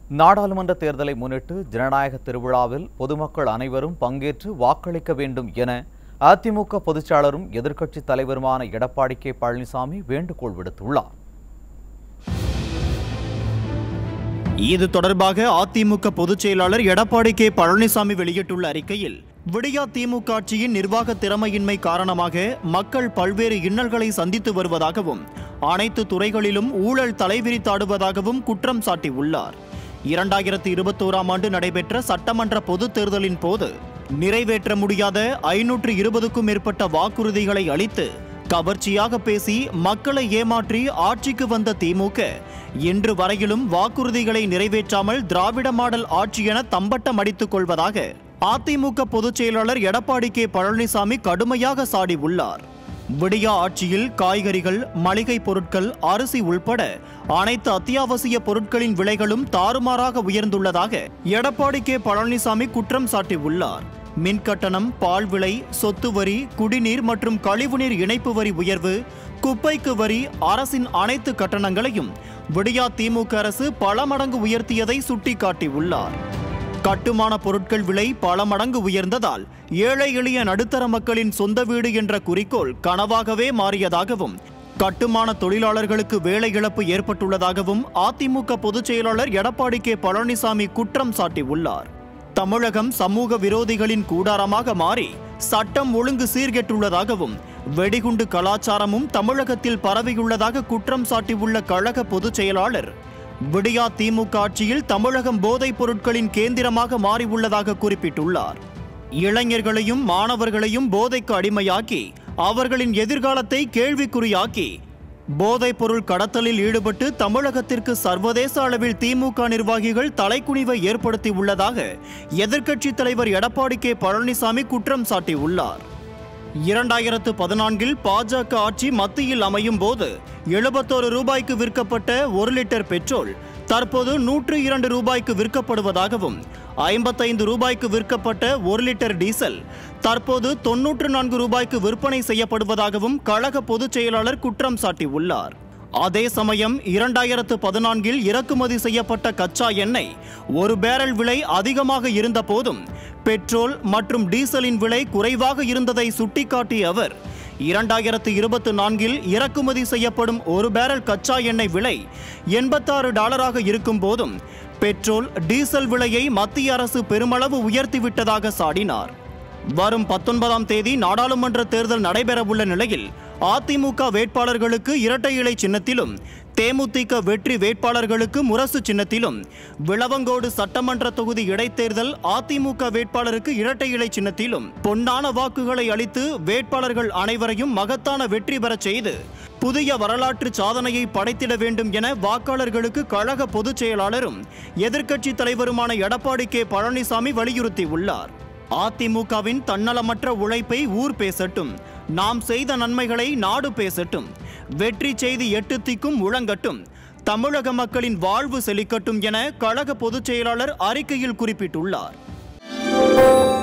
நாடாளுமன்ற தேர்தலை முன்னிட்டு ஜனநாயக திருவிழாவில் பொதுமக்கள் அனைவரும் பங்கேற்று வாக்களிக்க வேண்டும் என அதிமுக பொதுச்சாளரும் எதிர்க்கட்சித் தலைவருமான எடப்பாடி கே பழனிசாமி வேண்டுகோள் விடுத்துள்ளார் இது தொடர்பாக அதிமுக பொதுச் செயலாளர் எடப்பாடி கே பழனிசாமி வெளியிட்டுள்ள அறிக்கையில் விடியா திமுக ஆட்சியின் நிர்வாக திறமையின்மை காரணமாக மக்கள் பல்வேறு இன்னல்களை சந்தித்து வருவதாகவும் அனைத்து துறைகளிலும் ஊழல் தலைவிரித்தாடுவதாகவும் குற்றம் சாட்டியுள்ளார் இரண்டாயிரத்தி இருபத்தோராம் ஆண்டு நடைபெற்ற சட்டமன்ற பொதுத் தேர்தலின் போது நிறைவேற்ற முடியாத ஐநூற்று இருபதுக்கும் மேற்பட்ட வாக்குறுதிகளை அளித்து கவர்ச்சியாக பேசி மக்களை ஏமாற்றி ஆட்சிக்கு வந்த திமுக இன்று வரையிலும் வாக்குறுதிகளை நிறைவேற்றாமல் திராவிட மாடல் ஆட்சி என தம்பட்டம் அடித்துக் கொள்வதாக அதிமுக பொதுச் செயலாளர் எடப்பாடி கே பழனிசாமி கடுமையாக சாடி உள்ளார் விடியா ஆட்சியில் காய்கறிகள் மளிகை பொருட்கள் அரிசி உள்பட அனைத்து அத்தியாவசிய பொருட்களின் விலைகளும் தாறுமாறாக உயர்ந்துள்ளதாக எடப்பாடி கே பழனிசாமி குற்றம் சாட்டியுள்ளார் மின் கட்டணம் பால் விலை சொத்து வரி குடிநீர் மற்றும் கழிவுநீர் இணைப்பு வரி உயர்வு குப்பைக்கு வரி அரசின் அனைத்து கட்டணங்களையும் விடியா திமுக அரசு பல மடங்கு உயர்த்தியதை சுட்டிக்காட்டியுள்ளார் கட்டுமான பொருட்கள் விலை பல மடங்கு உயர்ந்ததால் ஏழை எளிய நடுத்தர மக்களின் சொந்த வீடு என்ற குறிக்கோள் கனவாகவே மாறியதாகவும் கட்டுமான தொழிலாளர்களுக்கு வேலை இழப்பு ஏற்பட்டுள்ளதாகவும் அதிமுக பொதுச் செயலாளர் எடப்பாடி கே பழனிசாமி குற்றம் சாட்டியுள்ளார் தமிழகம் சமூக விரோதிகளின் கூடாரமாக மாறி சட்டம் ஒழுங்கு சீர்கெட்டுள்ளதாகவும் வெடிகுண்டு கலாச்சாரமும் தமிழகத்தில் பரவியுள்ளதாக குற்றம் சாட்டியுள்ள கழக பொதுச் செயலாளர் விடியா திமுக ஆட்சியில் தமிழகம் போதைப் பொருட்களின் கேந்திரமாக மாறியுள்ளதாக குறிப்பிட்டுள்ளார் இளைஞர்களையும் மாணவர்களையும் போதைக்கு அடிமையாக்கி அவர்களின் எதிர்காலத்தை கேள்விக்குறியாக்கி போதைப் பொருள் கடத்தலில் ஈடுபட்டு தமிழகத்திற்கு சர்வதேச அளவில் திமுக நிர்வாகிகள் தலைக்குனிவை ஏற்படுத்தி உள்ளதாக எதிர்க்கட்சித் தலைவர் எடப்பாடி கே பழனிசாமி குற்றம் சாட்டியுள்ளார் இரண்டாயிரத்து பதினான்கில் பாஜக ஆட்சி மத்தியில் அமையும் போது எழுபத்தோரு ரூபாய்க்கு விற்கப்பட்ட ஒரு லிட்டர் பெட்ரோல் தற்போது நூற்று இரண்டு ரூபாய்க்கு விற்கப்படுவதாகவும் ஐம்பத்தைந்து ரூபாய்க்கு விற்கப்பட்ட ஒரு லிட்டர் டீசல் தற்போது தொன்னூற்று நான்கு ரூபாய்க்கு விற்பனை செய்யப்படுவதாகவும் கழக பொதுச் செயலாளர் குற்றம் சாட்டியுள்ளார் அதே சமயம் இரண்டாயிரத்து பதினான்கில் இறக்குமதி செய்யப்பட்ட கச்சா எண்ணெய் ஒரு பேரல் விலை அதிகமாக இருந்த போதும் பெட்ரோல் மற்றும் டீசலின் விலை குறைவாக இருந்ததை சுட்டிக்காட்டிய அவர் இரண்டாயிரத்து இருபத்தி நான்கில் இறக்குமதி செய்யப்படும் ஒரு பேரல் கச்சா எண்ணெய் விலை எண்பத்தாறு டாலராக இருக்கும் போதும் பெட்ரோல் டீசல் விலையை மத்திய அரசு பெருமளவு உயர்த்திவிட்டதாக சாடினார் வரும் பத்தொன்பதாம் தேதி நாடாளுமன்ற தேர்தல் நடைபெறவுள்ள நிலையில் அதிமுக வேட்பாளர்களுக்கு இரட்டை இலை சின்னத்திலும் தேமுதிக வெற்றி வேட்பாளர்களுக்கு முரசு சின்னத்திலும் விளவங்கோடு சட்டமன்ற தொகுதி இடைத்தேர்தல் அதிமுக வேட்பாளருக்கு இரட்டை இலை சின்னத்திலும் பொன்னான வாக்குகளை அளித்து வேட்பாளர்கள் அனைவரையும் மகத்தான வெற்றி பெறச் செய்து புதிய வரலாற்று சாதனையை படைத்திட வேண்டும் என வாக்காளர்களுக்கு கழக பொதுச் செயலாளரும் எதிர்க்கட்சி தலைவருமான எடப்பாடி கே பழனிசாமி வலியுறுத்தியுள்ளார் அதிமுகவின் தன்னலமற்ற உழைப்பை ஊர் பேசட்டும் நாம் செய்த நன்மைகளை நாடு பேசட்டும் வெற்றி செய்தி எட்டு திக்கும் முழங்கட்டும் தமிழக மக்களின் வாழ்வு செழிக்கட்டும் என கழக பொதுச் செயலாளர் அறிக்கையில் குறிப்பிட்டுள்ளார்